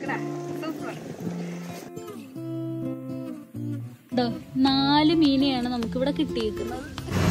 Super ദാ, നാല് മീനെയാണ് നമുക്കിവിടെ കിട്ടിയിരിക്കുന്നത്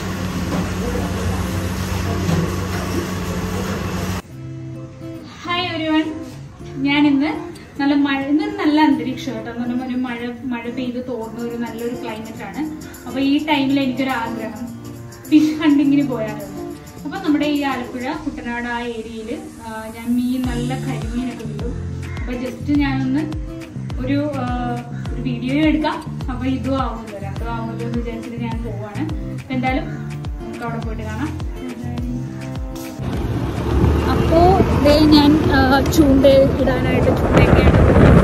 ഹായ് എവരിവൺ ഞാൻ ഇന്ന് നല്ല മഴ ഇന്ന് നല്ല അന്തരീക്ഷം കേട്ടോ എന്ന് പറഞ്ഞാൽ ഒരു മഴ മഴ പെയ്ത് തോന്നുന്ന ഒരു നല്ലൊരു ക്ലൈമറ്റ് ആണ് അപ്പൊ ഈ ടൈമിൽ എനിക്കൊരു ആഗ്രഹം ഫിഷ് ഹണ്ടിങ്ങിന് പോയാലോ അപ്പൊ നമ്മുടെ ഈ ആലപ്പുഴ കുട്ടനാട് ആ ഏരിയയിൽ ഞാൻ മീൻ നല്ല കരിമീനൊക്കെ കിട്ടും അപ്പൊ ജസ്റ്റ് ഞാനൊന്ന് ഒരു ആ, ഒരു വീഡിയോ എടുക്കാം അപ്പൊ ഇതും ആവുമല്ലോ രണ്ടും ആവുമല്ലോ എന്ന് വിചാരിച്ചിട്ട് ഞാൻ പോവാണ് അപ്പൊ എന്തായാലും നമുക്ക് അവിടെ പോയിട്ട് കാണാം അപ്പോ ദേ ഞാൻ ആ, ചൂണ്ട ഇടാനായിട്ട് ചൂണ്ടയൊക്കെയാണ്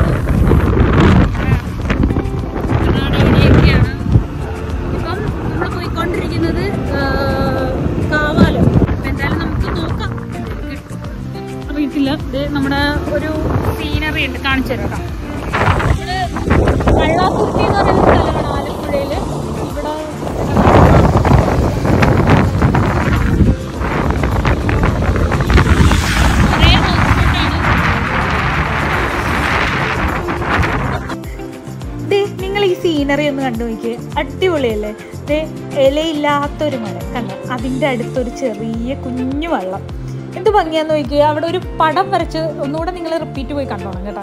ഇവിടെയൊക്കെയാണ് ഇപ്പം നമ്മൾ പോയിക്കൊണ്ടിരിക്കുന്നത് ആ, കാവാലം അപ്പൊ എന്തായാലും നമുക്ക് നോക്കാം അറിയത്തില്ല ഇത് നമ്മുടെ ഒരു സീനറി ഉണ്ട് കാണിച്ചു തരാം കേട്ടോ നമ്മള് കള്ളാത്തുരുത്തി എന്ന് പറയുന്ന സ്ഥലമാണ് ആലപ്പുഴയില് ഇവിടെ ഒരേ ഹൗസ്ബോട്ടാണ് ദേ നിങ്ങൾ ഈ സീനറി ഒന്ന് കണ്ടു നോക്കിയേ അടിപൊളിയല്ലേ ദേ ഇലയില്ലാത്തൊരു മല കണ്ട അതിൻ്റെ അടുത്തൊരു ചെറിയ കുഞ്ഞു വെള്ളം എന്ത് ഭംഗിയാന്ന് നോക്കിയേ അവിടെ ഒരു പടം വരച്ച് ഒന്നുകൂടെ നിങ്ങൾ റിപ്പീറ്റ് പോയി കണ്ടോണം കേട്ടോ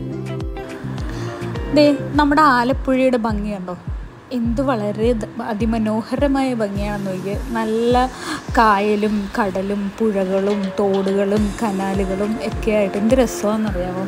ദേ നമ്മുടെ ആലപ്പുഴയുടെ ഭംഗി കണ്ടോ എന്ത് വളരെ ദ- അതിമനോഹരമായ ഭംഗിയാണെന്ന് നോക്കിയേ നല്ല കായലും കടലും പുഴകളും തോടുകളും കനാലുകളും ഒക്കെ ആയിട്ട് എന്ത് രസമാണെന്നറിയാമോ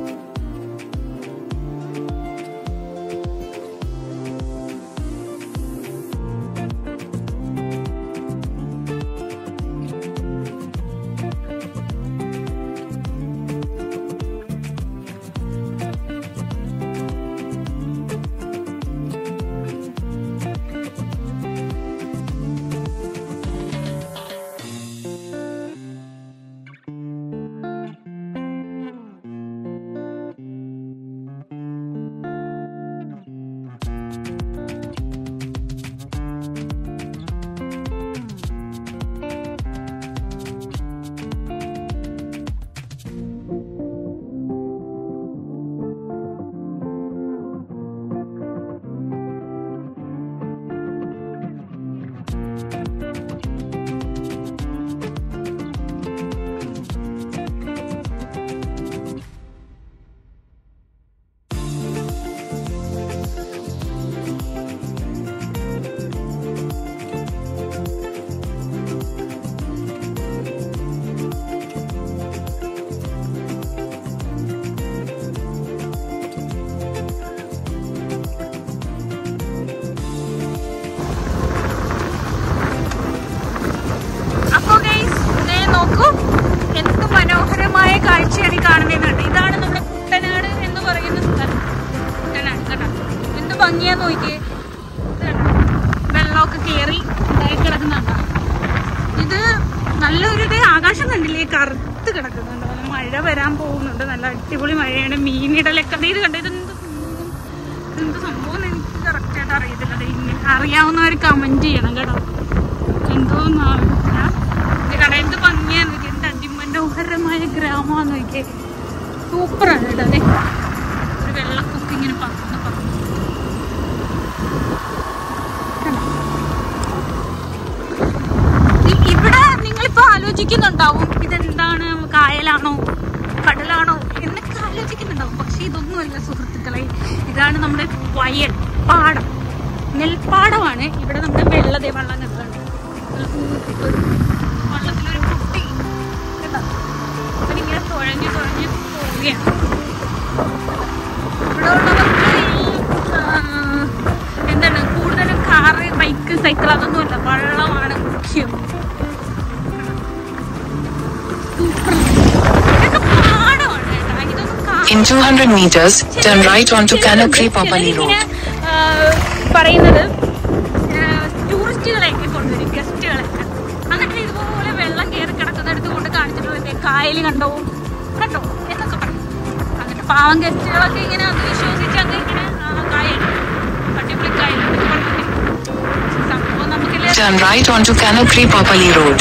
അപ്പോ ഗൈസ് ദേ നോക്കൂ എന്ത് മനോഹരമായ കാഴ്ചയാണ് ഈ കാണുന്നതെന്നുണ്ട് ഇതാണ് നമ്മുടെ കുട്ടനാട് എന്ന് പറയുന്ന സ്ഥലം കുട്ടനാട് കേട്ടോ എന്ത് ഭംഗിയാന്ന് നോക്കിയേ ഇത് കണ്ടോ? വെള്ളമൊക്കെ കയറി ഇതായി കിടക്കുന്നുണ്ടോ ഇത് നല്ലൊരു ഇത് ആകാശം കണ്ടില്ലേ കറുത്ത് കിടക്കുന്നുണ്ട് നല്ല മഴ വരാൻ പോകുന്നുണ്ട് നല്ല അടിപൊളി മഴയാണ് മീനിടലൊക്കെ ദേ ഇത് കണ്ടോ ഇതെന്ത് സംഭവം? ഇതെന്ത് സംഭവം എന്ന് എനിക്ക് കറക്റ്റ് ആയിട്ട് അറിയത്തില്ല ദേ ഇങ്ങനെ അറിയാവുന്നവർ കമന്റ് ചെയ്യണം കേട്ടോ എന്തോന്നാണ് ഇത് കട എന്ത് ഭംഗിയാന്ന് നോക്കി എന്ത് അതിമനോഹരമായ ഗ്രാമമാന്ന് നോക്കിയേ സൂപ്പറാണ് കേട്ടോ അതെ ഒരു വെള്ളക്കൊക്കെ ഇങ്ങനെ പറന്ന് പറന്ന് കണ്ടോ? ഇ- ഇവിടെ നിങ്ങളിപ്പോ ആലോചിക്കുന്നുണ്ടാവും ഇതെന്താണ് കായലാണോ കടലാണോ എന്നൊക്കെ ആലോചിക്കുന്നുണ്ടാവും പക്ഷെ ഇതൊന്നുമല്ല സുഹൃത്തുക്കളെ ഇതാണ് നമ്മുടെ വയൽ പാടം നെൽപ്പാടമാണ് ഇവിടെ നമ്മുടെ വെള്ളതെ വെള്ളം കിട്ടുന്നുണ്ട് വള്ളത്തിലൊരു കുട്ടി കേട്ടോ അവനിങ്ങനെ തുഴഞ്ഞു തുഴഞ്ഞു പോവുകയാണ് ഇവിടെ ഉള്ളവർക്ക് ഈ, ആ, എന്താണ് കൂടുതലും കാറ് ബൈക്ക് സൈക്കിൾ അതൊന്നുമല്ല വള്ളമാണ് മുഖ്യം സൂപ്പർ ഇതൊക്കെ പാടമാണ് കേട്ടോ ഇതൊന്നും കാ- In 200 meters, turn right onto Canacri Papali Road. ചിലരിങ്ങനെ, ആ, പറയുന്നത് ടൂറിസ്റ്റുകളെയൊക്കെ കൊണ്ടുവരും ഗസ്റ്റുകളൊക്കെ എന്നിട്ട് ഇതുപോലെ വെള്ളം കയറി കിടക്കുന്നിടത്ത് കൊണ്ട് കാണിച്ചിട്ടുള്ള കായൽ കണ്ടോ കണ്ടോ എന്നൊക്കെ പറയും എന്നിട്ട് പാവം ഗസ്റ്റുകളൊക്കെ ഇങ്ങനെ അത് വിശ്വസിച്ച് അങ്ങ് ഇങ്ങനെ ആ, കായൽ അടിപൊളി കായൽ എന്നൊക്കെ പറഞ്ഞിട്ട് സംഭവം നമുക്കില്ല Turn right onto Canacri Papali Road.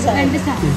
രണ്ട് സാധനം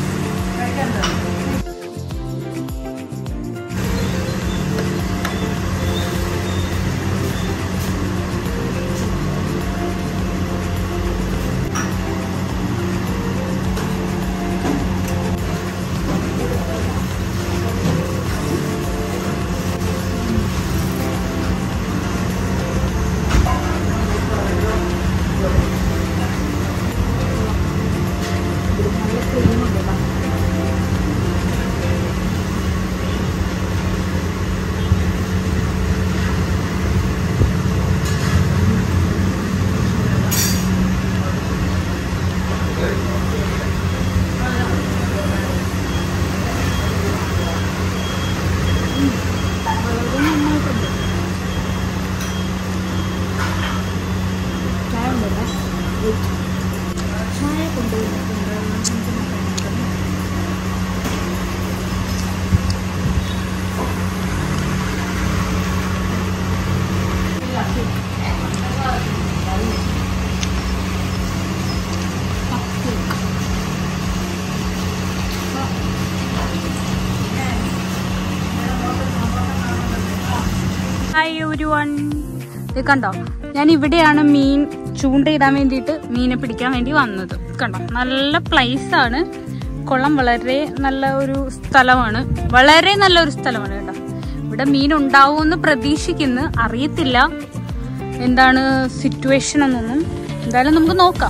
ഹായ് ഒരു വൺ ഇത് കണ്ടോ ഞാൻ ഇവിടെയാണ് മീൻ ചൂണ്ടയിടാൻ വേണ്ടിയിട്ട് മീനെ പിടിക്കാൻ വേണ്ടി വന്നത് കണ്ടോ നല്ല പ്ലേസ് ആണ് കുളം വളരെ നല്ല ഒരു സ്ഥലമാണ് വളരെ നല്ലൊരു സ്ഥലമാണ് കേട്ടോ ഇവിടെ മീൻ ഉണ്ടാവുമെന്ന് പ്രതീക്ഷിക്കുന്നു അറിയത്തില്ല എന്താണ് സിറ്റുവേഷൻ എന്നൊന്നും എന്തായാലും നമുക്ക് നോക്കാം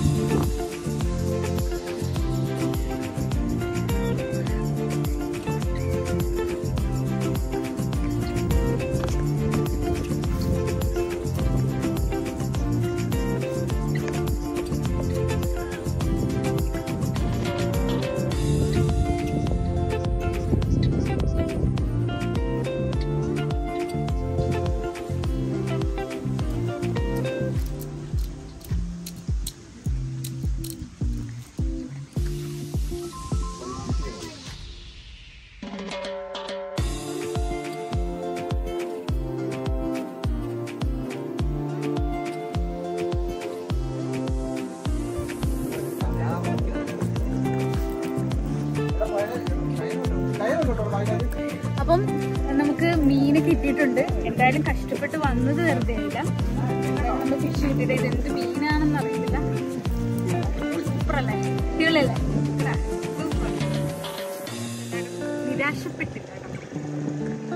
അപ്പം നമുക്ക് മീന് കിട്ടിയിട്ടുണ്ട് എന്തായാലും കഷ്ടപ്പെട്ട് വന്നത് വെറുതെ ഇല്ല നമ്മൾ ഫിഷ് കിട്ടിയിട്ട് ഇത് എന്ത് മീനാണെന്ന് അറിയില്ല സൂപ്പറല്ലേ അടിപൊളിയല്ലേ ആ, സൂപ്പർ നിരാശപ്പെട്ടില്ല കേട്ടോ.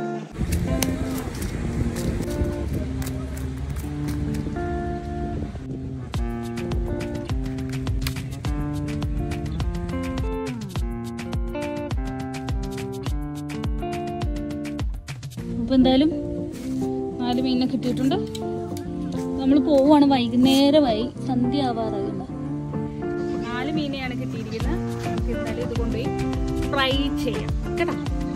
അപ്പോൾ എന്തായാലും നാല് മീനിനെ കിട്ടിയിട്ടുണ്ട് നമ്മൾ പോവുകയാണ് വൈകുന്നേരമായി സന്ധ്യ ആവാറാകുന്ന നാല് മീനെയാണ് കിട്ടിയിരിക്കുന്നത് നമുക്ക് എന്തായാലും ഇത് കൊണ്ടുപോയി ഫ്രൈ ചെയ്യാം കേട്ടോ